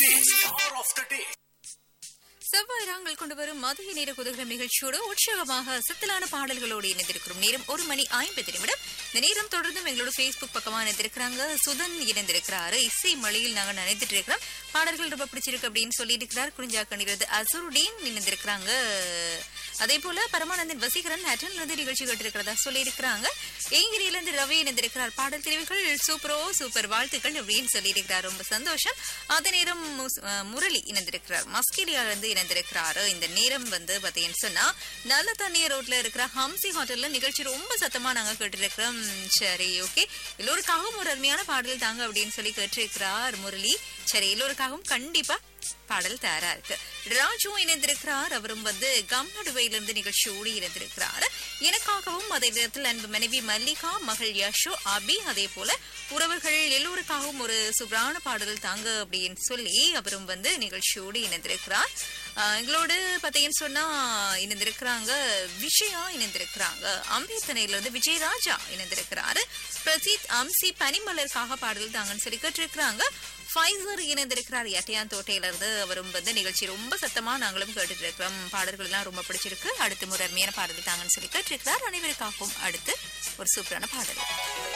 Today Star of the Day. செவ்வாய் ராங்கள் கொண்டு வரும் மதிய நேர குதகலம் நிகழ்ச்சியோடு உற்சாகமாக சித்தலான பாடல்களோடு இணைந்திருக்கிறோம் நேரம் ஒரு மணி ஐம்பது நிமிடம் இந்த நேரம் தொடர்ந்தும் எங்களோட Facebook பக்கமா இணைந்திருக்கிறாங்க சுதன் இணைந்திருக்கிறாரு இசை மொழியில் நாங்க நினைத்துட்டு இருக்கிறோம் பாடல்கள் ரொம்ப பிடிச்சிருக்கு அப்படின்னு சொல்லியிருக்கிறார் குறிஞ்சாக்கணிறது அசுருடீன் இணைந்திருக்கிறாங்க அதே போல பரமானந்தன் வசீகரன் ஹேட்டன் வந்து நிகழ்ச்சி கேட்டிருக்கிறதா சொல்லியிருக்கிறாங்க ஏங்கிரியில இருந்து ரவி இணைந்திருக்கிறார் பாடல் தெரிவுகள் சூப்பரோ சூப்பர் வாழ்த்துக்கள் அப்படின்னு சொல்லியிருக்கிறார் ரொம்ப சந்தோஷம் அதே நேரம் முஸ்- அஹ் முரளி இணைந்திருக்கிறார் மஸ்கேலியால இருந்து இணைந்திருக்கிறாரு இந்த நேரம் வந்து பாத்தீங்கன்னு சொன்னா நல்ல தண்ணிய ரோட்ல இருக்கிற ஹம்சி ஹோட்டல்ல நிகழ்ச்சி ரொம்ப சத்தமா நாங்க கேட்டிருக்கிறோம் சரி ஓகே எல்லோருக்காகவும் ஒரு அருமையான பாடல் தாங்க அப்படின்னு சொல்லி கேட்டிருக்கிறார் முரளி சரி எல்லோருக்காகவும் கண்டிப்பா பாடல் தயாரா இருக்கு ராஜுவும் இணைந்திருக்கிறார் அவரும் வந்து கம்நடுவையிலிருந்து நிகழ்ச்சியோடு இணைந்திருக்கிறார் எனக்காகவும் அதே நேரத்தில் அன்பு மனைவி மல்லிகா மகள் யஷோ அபி அதே போல உறவுகள் எல்லோருக்காகவும் ஒரு சூப்பரான பாடல் தாங்க அப்படின்னு சொல்லி அவரும் வந்து நிகழ்ச்சியோடு இணைந்திருக்கிறார் ஆஹ் எங்களோடு பார்த்தீங்கன்னு சொன்னா இணைந்திருக்கிறாங்க விஷயா இணைந்திருக்கிறாங்க அம்பேத்தனையில இருந்து விஜயராஜா இணைந்திருக்கிறாரு பிரசீத் அம்சி பனிமலருக்காக பாடல் தாங்கன்னு சொல்லி கேட்டிருக்கிறாங்க ஃபைசர் இணைந்திருக்கிறார் எட்டையான் தோட்டையில இருந்து அவரும் வந்து நிகழ்ச்சி ரொம்ப சத்தமா நாங்களும் கேட்டுட்டு இருக்கிறோம் பாடல்கள் எல்லாம் ரொம்ப பிடிச்சிருக்கு அடுத்து முறை அருமையான பாடல் தாங்கன்னு சொல்லி கேட்டிருக்கிறார் அனைவருக்காகவும் அடுத்து ஒரு சூப்பரான பாடல்